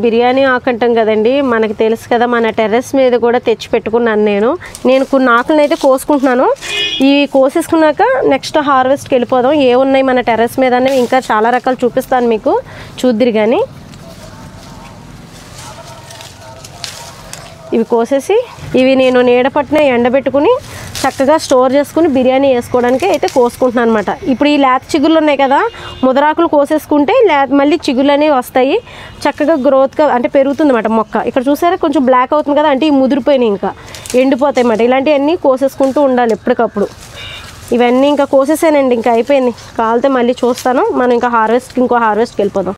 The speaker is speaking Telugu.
బిర్యానీ ఆకు అంటాం కదండి మనకి తెలుసు కదా మన టెర్రస్ మీద కూడా తెచ్చి పెట్టుకున్నాను నేను నేను కొన్ని ఆకులను అయితే కోసుకుంటున్నాను ఈ కోసేసుకున్నాక నెక్స్ట్ హార్వెస్ట్కి వెళ్ళిపోదాం ఏ ఉన్నాయి మన టెర్రస్ మీద అనేవి ఇంకా చాలా రకాలు చూపిస్తాను మీకు చూద్దిరి కానీ ఇవి కోసేసి ఇవి నేను నీడ పట్టిన ఎండబెట్టుకుని చక్కగా స్టోర్ చేసుకుని బిర్యానీ వేసుకోవడానికి అయితే కోసుకుంటున్నాను అనమాట ఇప్పుడు ఈ లేత చిగుళ్ళు ఉన్నాయి కదా ముదరాకులు కోసేసుకుంటే లే మళ్ళీ చిగుళ్ళు అనేవి వస్తాయి చక్కగా గ్రోత్గా అంటే పెరుగుతుంది అన్నమాట మొక్క ఇక్కడ చూసారా కొంచెం బ్లాక్ అవుతుంది కదా అంటే ఇవి ముదిరిపోయినాయి ఇంకా ఎండిపోతాయి అన్నమాట ఇలాంటివన్నీ కోసేసుకుంటూ ఉండాలి ఎప్పటికప్పుడు ఇవన్నీ ఇంకా కోసేసానండి ఇంకా అయిపోయింది కావాలితే మళ్ళీ చూస్తాను మనం ఇంకా హార్వెస్ట్కి ఇంకో హార్వెస్ట్కి వెళ్ళిపోదాం